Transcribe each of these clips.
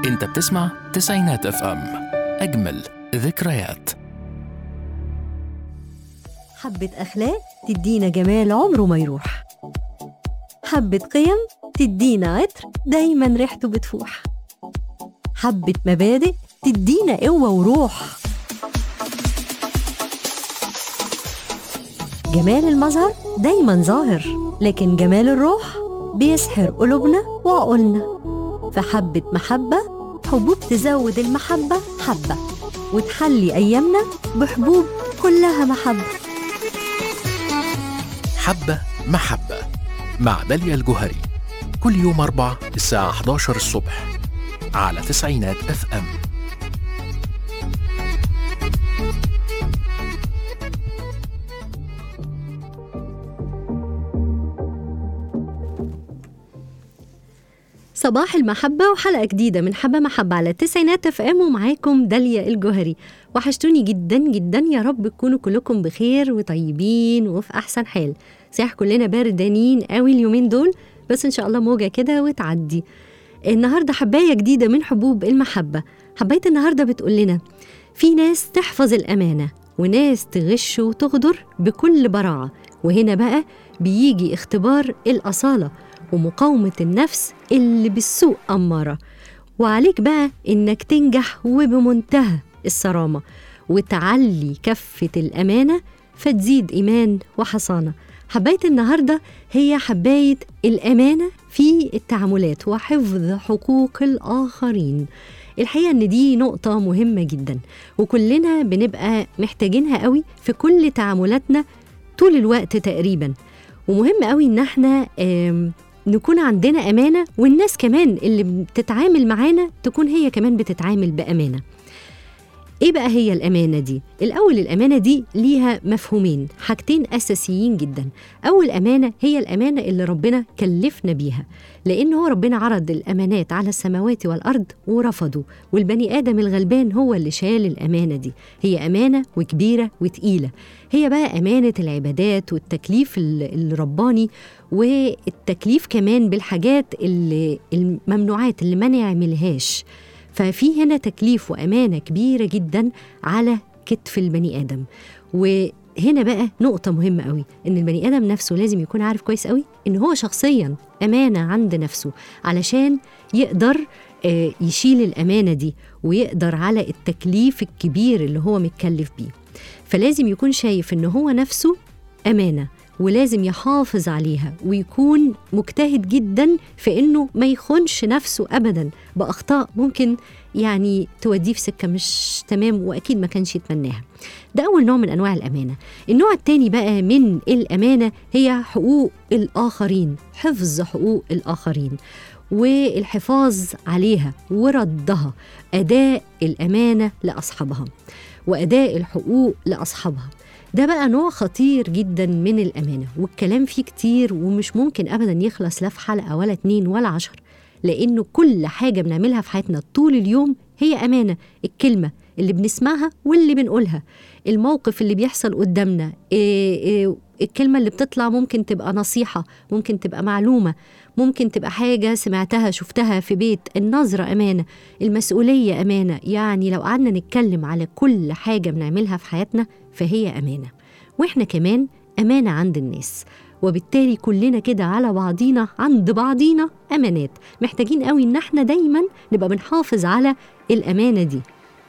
انت بتسمع تسعينات اف ام اجمل ذكريات حبة أخلاق تدينا جمال عمره ما يروح حبة قيم تدينا عطر دايما ريحته بتفوح حبة مبادئ تدينا قوة وروح جمال المظهر دايما ظاهر لكن جمال الروح بيسحر قلوبنا وعقولنا فحبة محبة حبوب تزود المحبة حبة وتحلي أيامنا بحبوب كلها محبة حبة محبة مع داليا الجوهري كل يوم أربع الساعة 11 الصبح على تسعينات اف ام صباح المحبة وحلقة جديدة من حبة محبة على التسعينات اف ام ومعاكم داليا الجوهري وحشتوني جدا جدا يا رب تكونوا كلكم بخير وطيبين وفي أحسن حال صحيح كلنا باردانين قوي اليومين دول بس إن شاء الله موجة كده وتعدي النهاردة حباية جديدة من حبوب المحبة حباية النهاردة بتقول لنا في ناس تحفظ الأمانة وناس تغش وتغدر بكل براعة وهنا بقى بيجي اختبار الأصالة ومقاومة النفس اللي بالسوء أمارة وعليك بقى إنك تنجح وبمنتهى الصرامة وتعلي كفة الأمانة فتزيد إيمان وحصانة حباية النهاردة هي حباية الأمانة في التعاملات وحفظ حقوق الآخرين الحقيقة إن دي نقطة مهمة جدا وكلنا بنبقى محتاجينها قوي في كل تعاملاتنا طول الوقت تقريبا ومهم قوي إن احنا آم، نكون عندنا أمانة والناس كمان اللي بتتعامل معانا تكون هي كمان بتتعامل بأمانة ايه بقى هي الامانه دي الاول الامانه دي ليها مفهومين حاجتين اساسيين جدا اول امانه هي الامانه اللي ربنا كلفنا بيها لان هو ربنا عرض الامانات على السماوات والارض ورفضوا والبني ادم الغلبان هو اللي شال الامانه دي هي امانه وكبيره وتقيله هي بقى امانه العبادات والتكليف ال- الرباني والتكليف كمان بالحاجات اللي الممنوعات اللي ما نعملهاش ففي هنا تكليف وامانه كبيره جدا على كتف البني ادم وهنا بقى نقطة مهمة قوي إن البني آدم نفسه لازم يكون عارف كويس قوي إن هو شخصيا أمانة عند نفسه علشان يقدر آه، يشيل الأمانة دي ويقدر على التكليف الكبير اللي هو متكلف بيه فلازم يكون شايف إن هو نفسه أمانة ولازم يحافظ عليها ويكون مجتهد جدا في انه ما يخونش نفسه ابدا باخطاء ممكن يعني توديه في سكه مش تمام واكيد ما كانش يتمناها ده اول نوع من انواع الامانه النوع الثاني بقى من الامانه هي حقوق الاخرين حفظ حقوق الاخرين والحفاظ عليها وردها اداء الامانه لاصحابها واداء الحقوق لاصحابها ده بقى نوع خطير جدا من الأمانة والكلام فيه كتير ومش ممكن أبدا يخلص لا في حلقة ولا اتنين ولا عشر لأنه كل حاجة بنعملها في حياتنا طول اليوم هي أمانة الكلمة اللي بنسمعها واللي بنقولها الموقف اللي بيحصل قدامنا إيه إيه الكلمة اللي بتطلع ممكن تبقى نصيحة ممكن تبقى معلومة ممكن تبقى حاجة سمعتها شفتها في بيت النظرة أمانة المسؤولية أمانة يعني لو قعدنا نتكلم على كل حاجة بنعملها في حياتنا فهي أمانة وإحنا كمان أمانة عند الناس وبالتالي كلنا كده على بعضينا عند بعضينا أمانات محتاجين قوي إن احنا دايما نبقى بنحافظ على الأمانة دي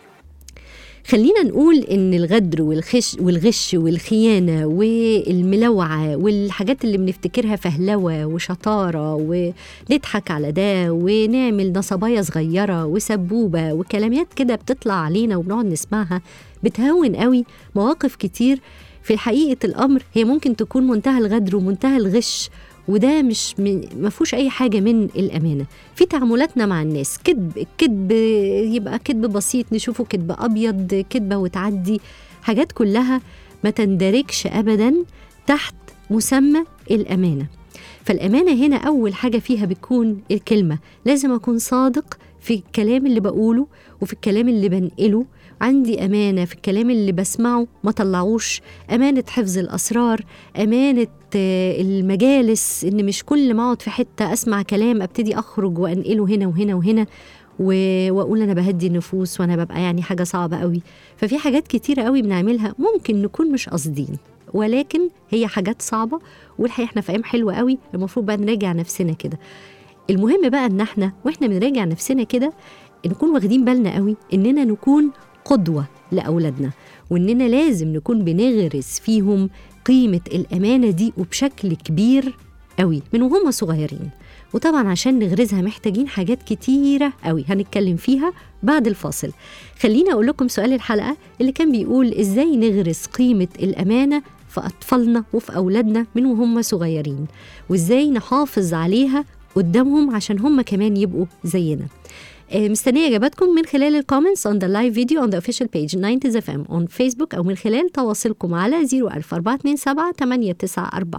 خلينا نقول ان الغدر والخش والغش والخيانه والملوعه والحاجات اللي بنفتكرها فهلوه وشطاره ونضحك على ده ونعمل نصبايه صغيره وسبوبه وكلمات كده بتطلع علينا وبنقعد نسمعها بتهون قوي مواقف كتير في حقيقه الامر هي ممكن تكون منتهى الغدر ومنتهى الغش وده مش ما فيهوش اي حاجه من الامانه في تعاملاتنا مع الناس كذب الكذب يبقى كذب بسيط نشوفه كذب ابيض كذبه وتعدي حاجات كلها ما تندرجش ابدا تحت مسمى الامانه فالامانه هنا اول حاجه فيها بتكون الكلمه لازم اكون صادق في الكلام اللي بقوله وفي الكلام اللي بنقله عندي أمانة في الكلام اللي بسمعه ما طلعوش أمانة حفظ الأسرار أمانة آه، المجالس إن مش كل ما أقعد في حتة أسمع كلام أبتدي أخرج وأنقله هنا وهنا وهنا و- واقول انا بهدي النفوس وانا ببقى يعني حاجه صعبه قوي ففي حاجات كتيره قوي بنعملها ممكن نكون مش قاصدين ولكن هي حاجات صعبه والحقيقه احنا في ايام حلوه قوي المفروض بقى نراجع نفسنا كده المهم بقى ان احنا واحنا بنراجع نفسنا كده نكون واخدين بالنا قوي اننا نكون قدوه لاولادنا واننا لازم نكون بنغرس فيهم قيمه الامانه دي وبشكل كبير قوي من وهم صغيرين وطبعا عشان نغرزها محتاجين حاجات كتيرة قوي هنتكلم فيها بعد الفاصل خليني أقول لكم سؤال الحلقة اللي كان بيقول إزاي نغرس قيمة الأمانة في أطفالنا وفي أولادنا من وهم صغيرين وإزاي نحافظ عليها قدامهم عشان هم كمان يبقوا زينا آه، مستنية إجاباتكم من خلال الكومنتس on the live video on the official page 90 FM on Facebook أو من خلال تواصلكم على 01427 894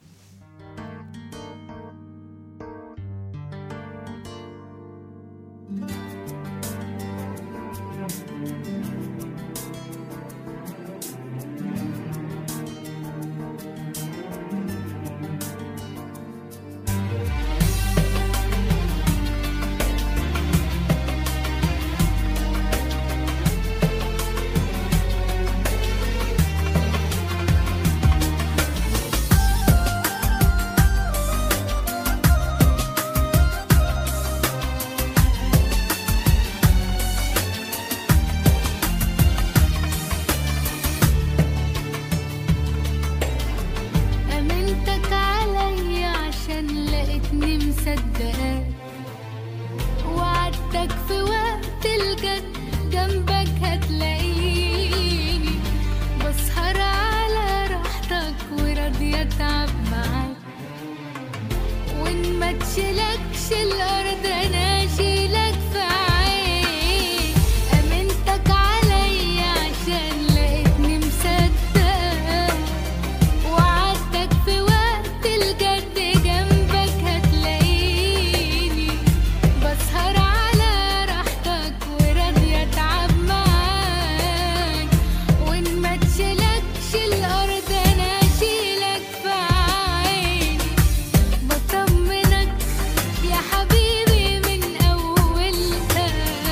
أمنتك عليا عشان لقيتني مصدقاك وعدتك في وقت الجد جنبك هتلاقيني بسهر على راحتك وراضية أتعب معاك وإن ما تشيلكش الأرض أنا أشيلك في عيني أمنتك عليا عشان لقيتني مصدقاك وعدتك في وقت الجد جنبك هتلاقيني بسهر على راحتك وراضية أتعب معاك وإن ما تشيلكش الأرض أنا أشيلك في عيني بطمنك يا حبيبي من أولها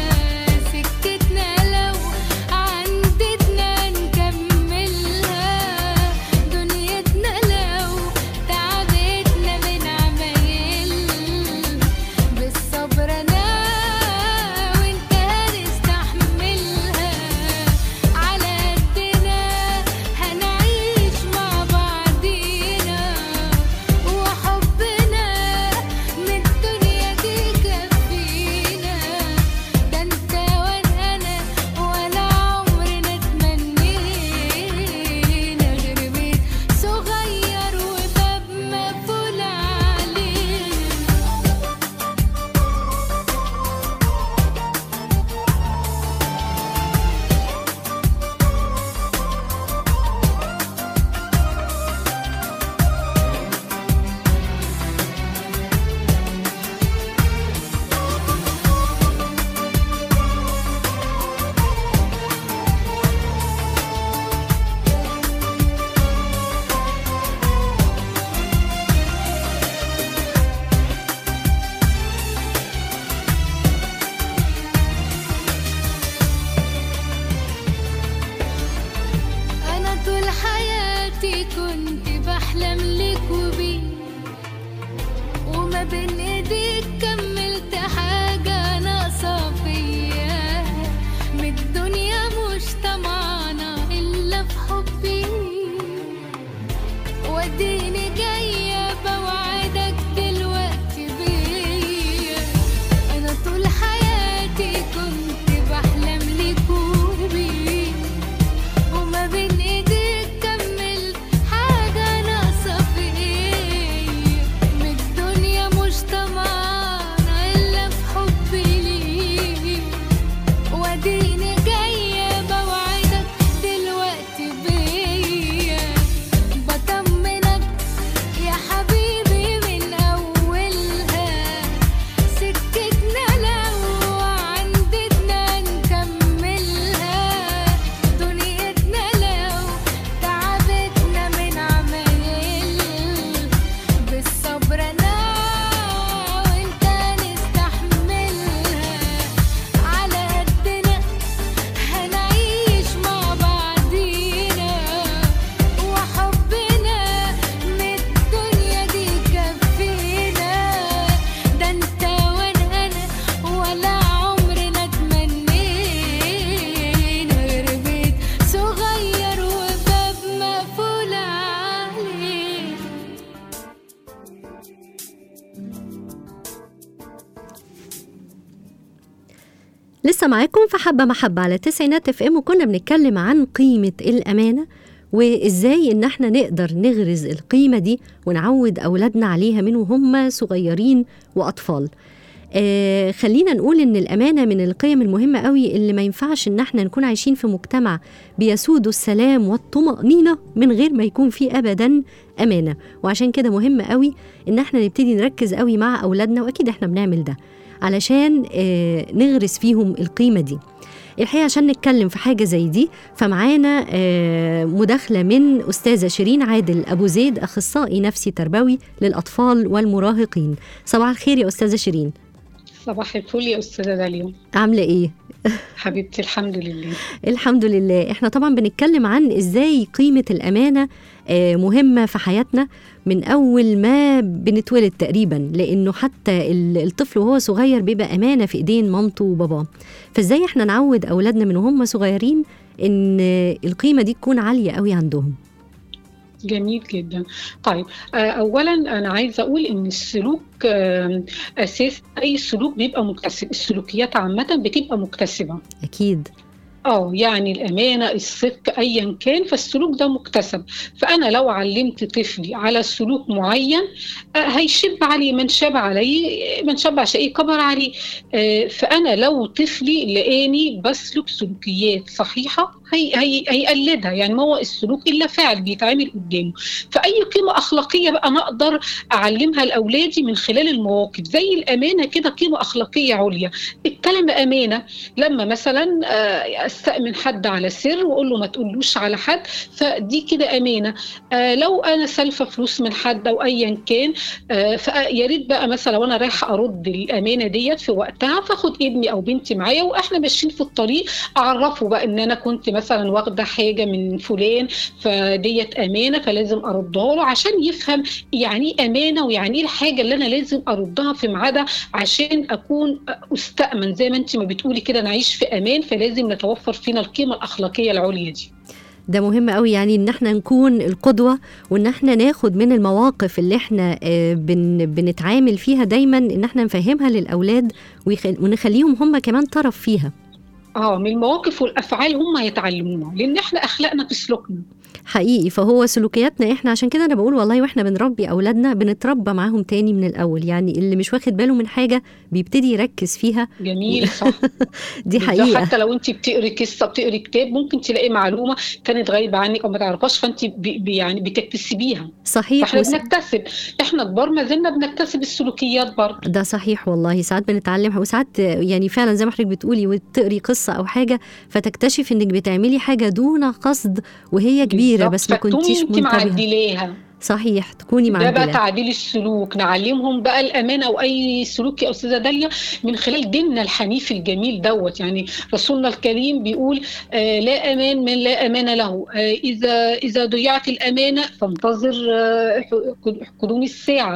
سكتنا لو عندتنا نكملها دنيتنا لو تعبتنا من عمايل بالصبر أنا وأنت هنستحملها على قدنا هنعيش مع بعضينا وحبنا من الدنيا دي كفينا ده انت وانا انا ولا عمرنا تمنينا غير بيت صغير وباب مقفول علينا أنا طول حياتي كنت بحلم لك وبيك وما بين إيديك كملت حاجة ناقصة فيا من الدنيا مش طمعانة إلا في حبي وديني جاية بوعدك دلوقتي بيا أنا طول حياتي كنت بحلم لك وبيك وما بين ايديك كملت حاجة ناقصة فيا من الدنيا مش طمعانة لسه معاكم في حبة محبة على تسعينات اف ام وكنا بنتكلم عن قيمة الأمانة وإزاي إن احنا نقدر نغرز القيمة دي ونعود أولادنا عليها من وهم صغيرين وأطفال آه خلينا نقول إن الأمانة من القيم المهمة قوي اللي ما ينفعش إن احنا نكون عايشين في مجتمع بيسود السلام والطمأنينة من غير ما يكون فيه أبدا أمانة وعشان كده مهم قوي إن احنا نبتدي نركز قوي مع أولادنا وأكيد احنا بنعمل ده علشان آه نغرس فيهم القيمة دي الحقيقة عشان نتكلم في حاجة زي دي فمعانا آه مداخلة من أستاذة شيرين عادل أبو زيد أخصائي نفسي تربوي للأطفال والمراهقين صباح الخير يا أستاذة شيرين صباح الفل يا استاذه داليا عاملة إيه؟ حبيبتي الحمد لله الحمد لله احنا طبعا بنتكلم عن ازاي قيمة الأمانة آه، مهمة في حياتنا من أول ما بنتولد تقريبا لأنه حتى ال- الطفل وهو صغير بيبقى أمانة في إيدين مامته وباباه فازاي احنا نعود أولادنا من وهم صغيرين إن القيمة دي تكون عالية قوي عندهم جميل جدا طيب آه، اولا انا عايزه اقول ان السلوك آه، اساس اي سلوك بيبقى مكتسب السلوكيات عامه بتبقى مكتسبه أكيد اه يعني الامانه الصدق ايا كان فالسلوك ده مكتسب فانا لو علمت طفلي على سلوك معين آه، هيشب عليه من شاب عليه من شاب عشان كبر عليه آه، فانا لو طفلي لقاني بسلك سلوكيات صحيحه هي هي هيقلدها يعني ما هو السلوك الا فعل بيتعمل قدامه فاي قيمه اخلاقيه بقى انا اقدر اعلمها لاولادي من خلال المواقف زي الامانه كده قيمه اخلاقيه عليا الكلمه امانه لما مثلا آه، استأمن حد على سر واقول له ما تقولوش على حد فدي كده امانه آه، لو انا سالفه فلوس من حد او ايا كان آه، فيا ريت بقى مثلا وانا رايحه ارد الامانه ديت في وقتها فاخد ابني او بنتي معايا واحنا ماشيين في الطريق اعرفه بقى ان انا كنت مثلا واخده حاجه من فلان فديت امانه فلازم اردها له عشان يفهم يعني ايه امانه ويعني ايه الحاجه اللي انا لازم اردها في ميعادها عشان اكون استأمن زي ما انت ما بتقولي كده نعيش في امان فلازم نتوفر فينا القيمه الاخلاقيه العليا دي ده مهم قوي يعني ان احنا نكون القدوة وان احنا ناخد من المواقف اللي احنا آه، بن بنتعامل فيها دايما ان احنا نفهمها للأولاد ويخل- ونخليهم هم كمان طرف فيها اه من المواقف والافعال هم هيتعلموها لان احنا اخلاقنا في سلوكنا حقيقي فهو سلوكياتنا احنا عشان كده انا بقول والله واحنا بنربي اولادنا بنتربى معاهم تاني من الاول يعني اللي مش واخد باله من حاجه بيبتدي يركز فيها جميل صح دي بالظبط. حقيقه حتى لو انت بتقري قصه بتقري كتاب ممكن تلاقي معلومه كانت غايبه عنك او ما تعرفهاش فانت ب- ب- يعني بتكتسبيها صحيح فاحنا وس... بنكتسب احنا كبار ما زلنا بنكتسب السلوكيات برضه ده صحيح والله ساعات بنتعلمها وساعات يعني فعلا زي ما حضرتك بتقولي وتقري قصه او حاجه فتكتشف انك بتعملي حاجه دون قصد وهي كبيره بالظبط. بس ما فتقومي كنتيش انت منتبهه معدلاها صحيح تكوني ده بقى معدله تعديل السلوك نعلمهم بقى الامانه او اي سلوك يا استاذه داليا من خلال ديننا الحنيف الجميل دوت يعني رسولنا الكريم بيقول آه لا امان من لا امان له آه اذا اذا ضيعت الامانه فانتظر آه ح- قدوم الساعه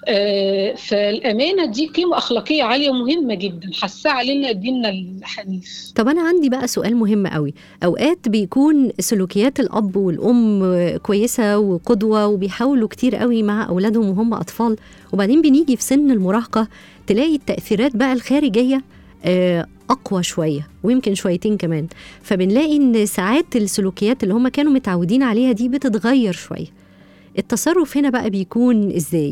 آه فالامانه دي قيمه اخلاقيه عاليه ومهمه جدا حسها علينا ديننا الحنيف طب أنا عندي بقى سؤال مهم قوي أوقات بيكون سلوكيات الأب والأم كويسة وقدوة وبيحاولوا كتير قوي مع أولادهم وهم أطفال وبعدين بنيجي في سن المراهقة تلاقي التأثيرات بقى الخارجية آه، أقوى شوية ويمكن شويتين كمان فبنلاقي إن ساعات السلوكيات اللي هم كانوا متعودين عليها دي بتتغير شوية التصرف هنا بقى بيكون إزاي؟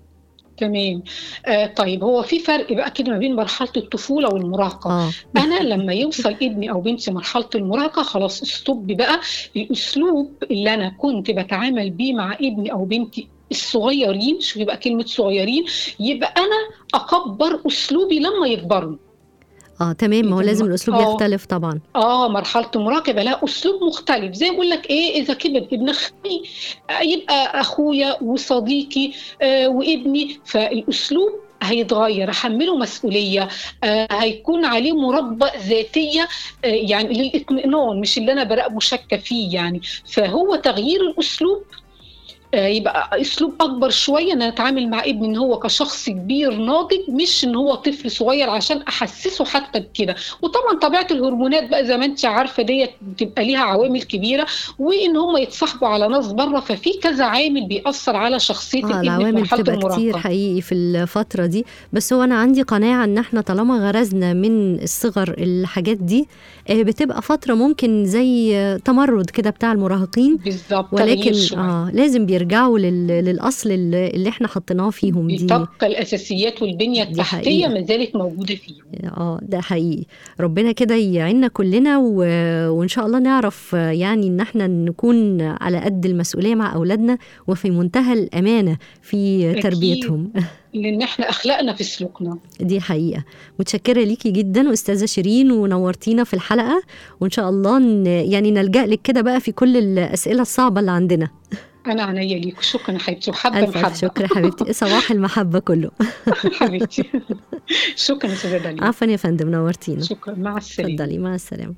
تمام آه طيب هو في فرق بقى كده ما بين مرحله الطفوله والمراهقه آه انا لما يوصل ابني او بنتي مرحله المراهقه خلاص ستوب بقى الاسلوب اللي انا كنت بتعامل بيه مع ابني او بنتي الصغيرين شوفي بقى كلمه صغيرين يبقى انا اكبر اسلوبي لما يكبروا آه تمام ما هو لازم الأسلوب آه. يختلف طبعا اه مرحله المراهقه لها اسلوب مختلف زي ما بقول لك ايه اذا كبر ابن اخي آه، يبقى اخويا وصديقي آه وابني فالاسلوب هيتغير احمله مسؤوليه آه هيكون عليه مراقبه ذاتيه آه يعني للاطمئنان مش اللي انا براقبه شاكه فيه يعني فهو تغيير الاسلوب آه، يبقى اسلوب اكبر شويه ان انا اتعامل مع ابني ان هو كشخص كبير ناضج مش ان هو طفل صغير عشان احسسه حتى بكده وطبعا طبيعه الهرمونات بقى زي ما انت عارفه ديت بتبقى ليها عوامل كبيره وان هم يتصاحبوا على ناس بره ففي كذا عامل بيأثر على شخصيه اه الابن في العوامل مرحله بتبقى كتير المراهقه حقيقي في الفترة دي بس هو أنا عندي قناعة إن إحنا طالما غرزنا من الصغر الحاجات دي آه، بتبقى فترة ممكن زي آه، تمرد كده بتاع المراهقين بالظبط ولكن تغيير شوية. اه لازم بيرجعوا لل... للأصل اللي اللي إحنا حطيناه فيهم دي تبقى الاساسيات والبنيه دي التحتيه حقيقة. ما زالت موجوده فيهم اه ده حقيقي ربنا كده يعيننا كلنا و... وان شاء الله نعرف آه، يعني ان احنا نكون على قد المسؤوليه مع اولادنا وفي منتهى الامانه في أكيد. تربيتهم لان احنا اخلاقنا في سلوكنا دي حقيقه متشكره ليكي جدا استاذه شيرين ونورتينا في الحلقه وان شاء الله ن... يعني نلجا لك كده بقى في كل الاسئله الصعبه اللي عندنا انا عنيا ليك شكرا يا حبيبتي وحابه الف الف محبه شكر حبيبتي صباح المحبه كله حبيبتي شكرا يا استاذه داليا عفوا يا فندم نورتينا شكرا مع السلامه اتفضلي مع السلامة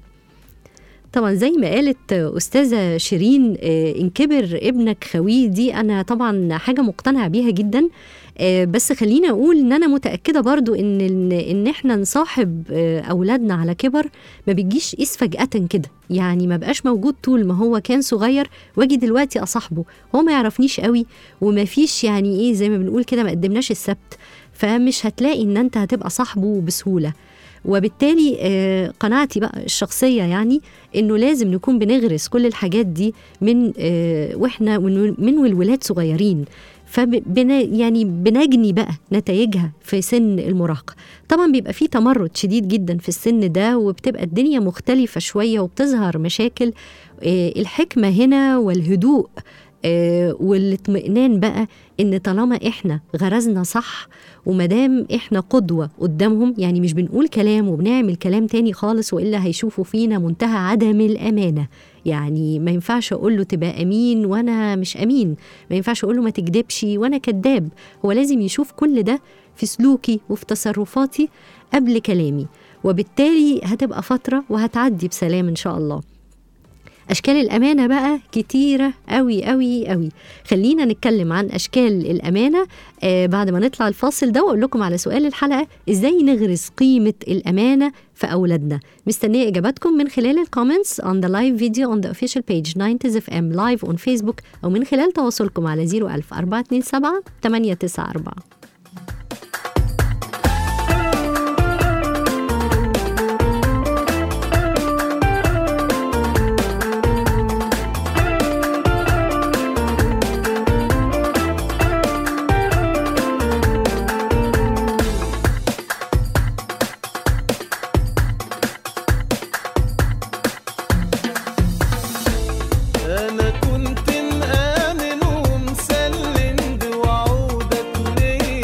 طبعا زي ما قالت أستاذة شيرين آه، إن كبر ابنك خويه دي أنا طبعا حاجة مقتنعة بيها جدا آه، بس خليني أقول إن أنا متأكدة برضو إن إن, إن إحنا نصاحب آه، أولادنا على كبر ما بيجيش قيس فجأة كده يعني ما بقاش موجود طول ما هو كان صغير واجي دلوقتي أصاحبه هو ما يعرفنيش قوي وما فيش يعني إيه زي ما بنقول كده ما قدمناش السبت فمش هتلاقي إن أنت هتبقى صاحبه بسهولة وبالتالي آه، قناعتي بقى الشخصيه يعني انه لازم نكون بنغرس كل الحاجات دي من آه، واحنا من من والولاد صغيرين فبنا يعني بنجني بقى نتائجها في سن المراهقه طبعا بيبقى فيه تمرد شديد جدا في السن ده وبتبقى الدنيا مختلفه شويه وبتظهر مشاكل آه، الحكمه هنا والهدوء آه، والاطمئنان بقى ان طالما احنا غرزنا صح ومدام احنا قدوه قدامهم يعني مش بنقول كلام وبنعمل كلام تاني خالص والا هيشوفوا فينا منتهى عدم الامانه يعني ما ينفعش اقول له تبقى امين وانا مش امين ما ينفعش اقول له ما تكدبش وانا كذاب هو لازم يشوف كل ده في سلوكي وفي تصرفاتي قبل كلامي وبالتالي هتبقى فتره وهتعدي بسلام ان شاء الله أشكال الأمانة بقى كتيرة أوي أوي أوي خلينا نتكلم عن أشكال الأمانة آه بعد ما نطلع الفاصل ده وأقول لكم على سؤال الحلقة إزاي نغرس قيمة الأمانة في أولادنا مستنية إجاباتكم من خلال الكومنتس on the live video on the official page 90 FM live on Facebook أو من خلال تواصلكم على 01000 427 894 أنا كنت مآمن ومسلم بوعودك ليا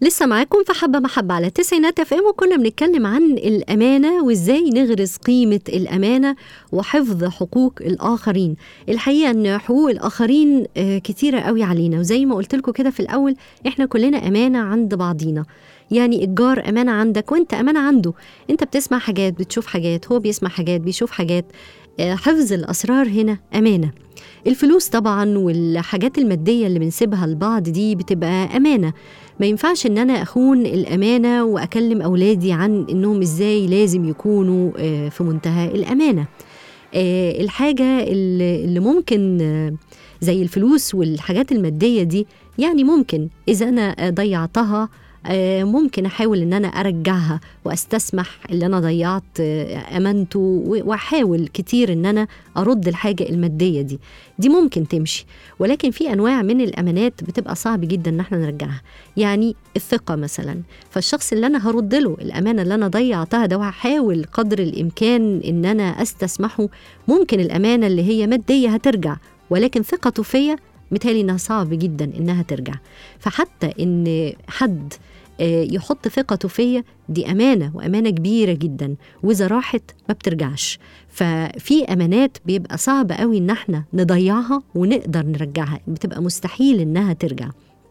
لسه معاكم في حبة محبة على تسعينات اف ام وكنا بنتكلم عن الأمانة وازاي نغرس قيمة الأمانة وحفظ حقوق الآخرين الحقيقة أن حقوق الآخرين آه، كتيرة قوي علينا وزي ما قلت لكم كده في الأول احنا كلنا أمانة عند بعضينا يعني الجار أمانة عندك وانت أمانة عنده انت بتسمع حاجات بتشوف حاجات هو بيسمع حاجات بيشوف حاجات آه، حفظ الأسرار هنا أمانة الفلوس طبعا والحاجات المادية اللي بنسيبها لبعض دي بتبقى أمانة ما ينفعش ان انا اخون الامانه واكلم اولادي عن انهم ازاي لازم يكونوا آه، في منتهى الامانه آه، الحاجه اللي اللي ممكن آه، زي الفلوس والحاجات الماديه دي يعني ممكن اذا انا ضيعتها آه، ممكن احاول ان انا ارجعها واستسمح اللي انا ضيعت آه، امانته و- واحاول كتير ان انا ارد الحاجه الماديه دي دي ممكن تمشي ولكن في انواع من الامانات بتبقى صعب جدا ان احنا نرجعها يعني الثقه مثلا فالشخص اللي انا هرد له الامانه اللي انا ضيعتها ده وهحاول قدر الامكان ان انا استسمحه ممكن الامانه اللي هي ماديه هترجع ولكن ثقته فيا متهيألي انها صعب جدا انها ترجع فحتى ان حد آه، يحط ثقته فيا دي امانه وامانه كبيره جدا واذا راحت ما بترجعش ففي امانات بيبقى صعب قوي ان احنا نضيعها ونقدر نرجعها بتبقى مستحيل انها ترجع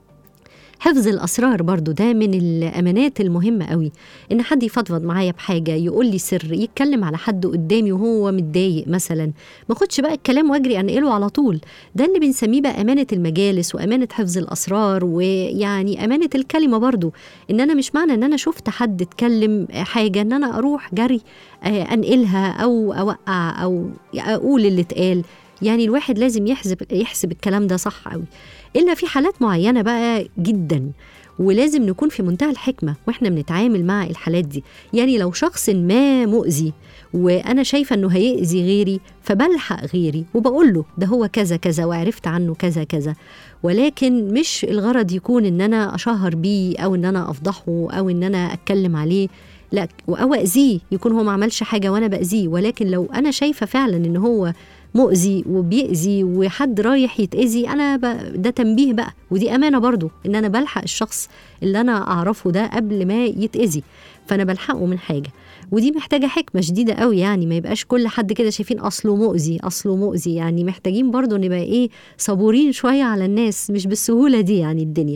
حفظ الاسرار برضو ده من الامانات المهمه قوي ان حد يفضفض معايا بحاجه يقول لي سر يتكلم على حد قدامي وهو متضايق مثلا ما اخدش بقى الكلام واجري انقله على طول ده اللي بنسميه بقى امانه المجالس وامانه حفظ الاسرار ويعني امانه الكلمه برضو ان انا مش معنى ان انا شفت حد اتكلم حاجه ان انا اروح جري آه، انقلها او اوقع او اقول اللي اتقال يعني الواحد لازم يحسب يحسب الكلام ده صح قوي الا في حالات معينه بقى جدا ولازم نكون في منتهى الحكمه واحنا بنتعامل مع الحالات دي يعني لو شخص ما مؤذي وانا شايفه انه هيأذي غيري فبلحق غيري وبقول له ده هو كذا كذا وعرفت عنه كذا كذا ولكن مش الغرض يكون ان انا اشهر بيه او ان انا افضحه او ان انا اتكلم عليه لا او اذيه يكون هو ما عملش حاجه وانا باذيه ولكن لو انا شايفه فعلا ان هو مؤذي وبيأذي وحد رايح يتأذي أنا ب... ده تنبيه بقى ودي أمانة برضو إن أنا بلحق الشخص اللي أنا أعرفه ده قبل ما يتأذي فأنا بلحقه من حاجة ودي محتاجة حكمة شديدة قوي يعني ما يبقاش كل حد كده شايفين أصله مؤذي أصله مؤذي يعني محتاجين برضو نبقى إيه صبورين شوية على الناس مش بالسهولة دي يعني الدنيا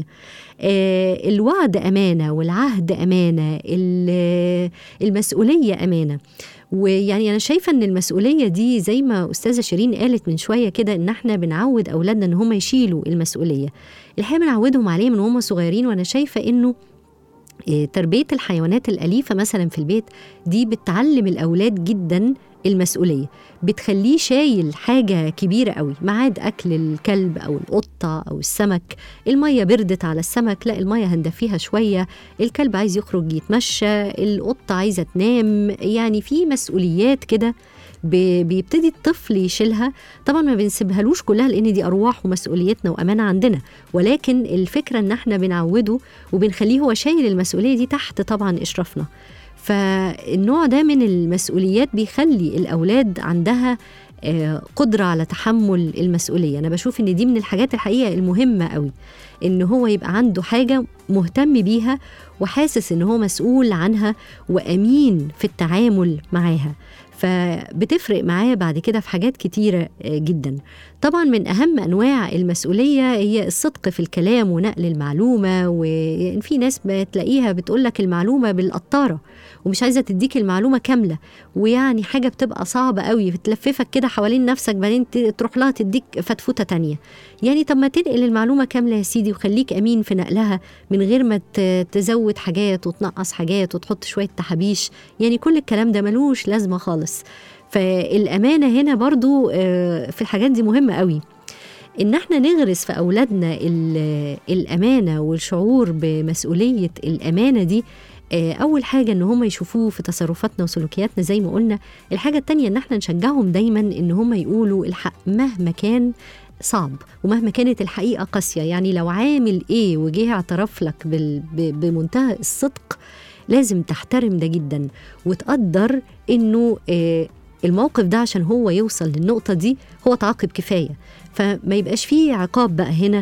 آه الوعد أمانة والعهد أمانة ال- المسؤولية أمانة ويعني انا شايفه ان المسؤوليه دي زي ما استاذه شيرين قالت من شويه كده ان احنا بنعود اولادنا ان هم يشيلوا المسؤوليه الحقيقه بنعودهم عليه من هم صغيرين وانا شايفه انه إيه، تربيه الحيوانات الاليفه مثلا في البيت دي بتعلم الاولاد جدا المسؤوليه بتخليه شايل حاجه كبيره قوي ميعاد اكل الكلب او القطه او السمك الميه بردت على السمك لا الميه هندفيها شويه الكلب عايز يخرج يتمشى القطه عايزه تنام يعني في مسؤوليات كده ب- بيبتدي الطفل يشيلها طبعا ما بنسيبهالوش كلها لان دي ارواح ومسؤوليتنا وامانه عندنا ولكن الفكره ان احنا بنعوده وبنخليه هو شايل المسؤوليه دي تحت طبعا اشرافنا فالنوع ده من المسؤوليات بيخلي الاولاد عندها آه، قدرة على تحمل المسؤولية أنا بشوف إن دي من الحاجات الحقيقة المهمة قوي إن هو يبقى عنده حاجة مهتم بيها وحاسس إن هو مسؤول عنها وأمين في التعامل معاها فبتفرق معاه بعد كده في حاجات كتيرة آه، جدا طبعا من أهم أنواع المسؤولية هي الصدق في الكلام ونقل المعلومة وفي ناس بتلاقيها بتقولك المعلومة بالقطارة ومش عايزة تديك المعلومة كاملة ويعني حاجة بتبقى صعبة قوي بتلففك كده حوالين نفسك بعدين ت- تروح لها تديك فتفوتة تانية يعني طب ما تنقل المعلومة كاملة يا سيدي وخليك أمين في نقلها من غير ما ت- تزود حاجات وتنقص حاجات وتحط شوية تحابيش يعني كل الكلام ده ملوش لازمة خالص فالأمانة هنا برضو آه، في الحاجات دي مهمة قوي ان احنا نغرس في اولادنا ال- الامانه والشعور بمسؤوليه الامانه دي آه، اول حاجه ان هم يشوفوه في تصرفاتنا وسلوكياتنا زي ما قلنا الحاجه التانية ان احنا نشجعهم دايما ان هم يقولوا الحق مهما كان صعب ومهما كانت الحقيقه قاسيه يعني لو عامل ايه وجه اعترف لك بال- ب- بمنتهى الصدق لازم تحترم ده جدا وتقدر انه آه، الموقف ده عشان هو يوصل للنقطه دي هو تعاقب كفايه فما يبقاش فيه عقاب بقى هنا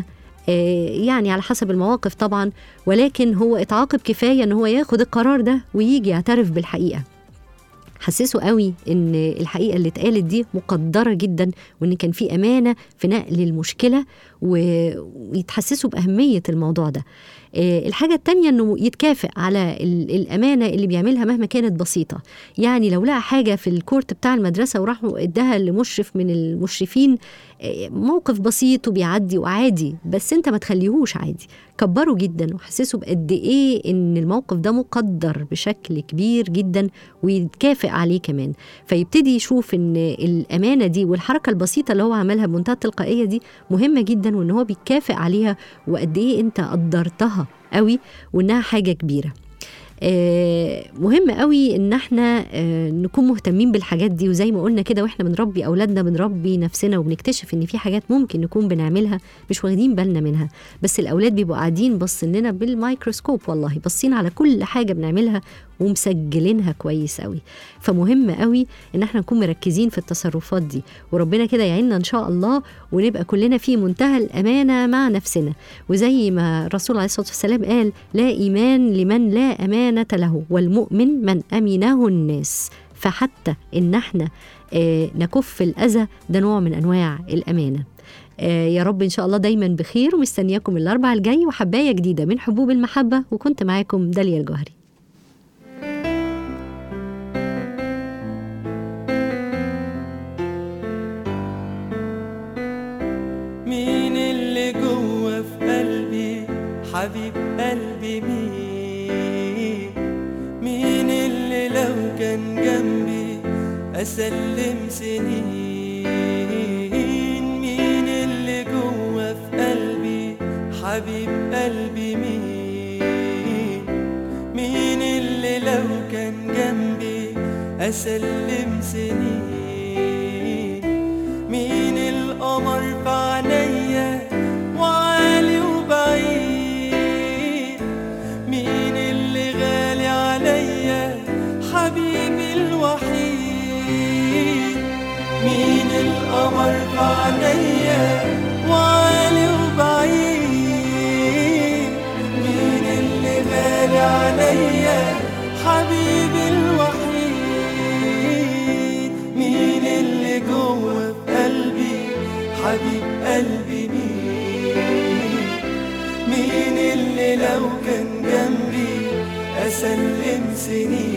آه، يعني على حسب المواقف طبعا ولكن هو اتعاقب كفايه ان هو ياخد القرار ده ويجي يعترف بالحقيقه حسسوا قوي ان الحقيقه اللي اتقالت دي مقدره جدا وان كان في امانه في نقل المشكله و- ويتحسسوا باهميه الموضوع ده آه، الحاجة التانية انه يتكافئ على ال- الامانة اللي بيعملها مهما كانت بسيطة يعني لو لقى حاجة في الكورت بتاع المدرسة وراحوا اداها لمشرف من المشرفين آه، موقف بسيط وبيعدي وعادي بس انت ما تخليهوش عادي كبره جدا وحسسه بقد ايه ان الموقف ده مقدر بشكل كبير جدا ويتكافئ عليه كمان فيبتدي يشوف ان الامانه دي والحركه البسيطه اللي هو عملها بمنتهى التلقائيه دي مهمه جدا وان هو بيتكافئ عليها وقد ايه انت قدرتها قوي وانها حاجه كبيره آه، مهم قوي ان احنا آه، نكون مهتمين بالحاجات دي وزي ما قلنا كده واحنا بنربي اولادنا بنربي نفسنا وبنكتشف ان في حاجات ممكن نكون بنعملها مش واخدين بالنا منها بس الاولاد بيبقوا قاعدين باصين لنا بالميكروسكوب والله باصين على كل حاجه بنعملها ومسجلينها كويس قوي فمهم قوي ان احنا نكون مركزين في التصرفات دي وربنا كده يعيننا ان شاء الله ونبقى كلنا في منتهى الامانه مع نفسنا وزي ما الرسول عليه الصلاه والسلام قال لا ايمان لمن لا امانه له والمؤمن من امنه الناس فحتى ان احنا آه، نكف الاذى ده نوع من انواع الامانه آه، يا رب ان شاء الله دايما بخير ومستنياكم الاربع الجاي وحبايه جديده من حبوب المحبه وكنت معاكم داليا الجوهري مين اللي جوه في قلبي حبيب قلبي مين مين اللي لو كان جنبي أسلم سنين مين اللي جوه في قلبي حبيب قلبي مين مين اللي لو كان جنبي أسلم سنين مين القمر في عينيا وعالي وبعيد مين اللي غالي عليا حبيبي الوحيد مين القمر في عينيا وعالي وبعيد مين اللي غالي عليا حبيبي الوحيد مين اللي جوه في قلبي حبيب قلبي مين مين اللي لو كان جنبي أسلم سنين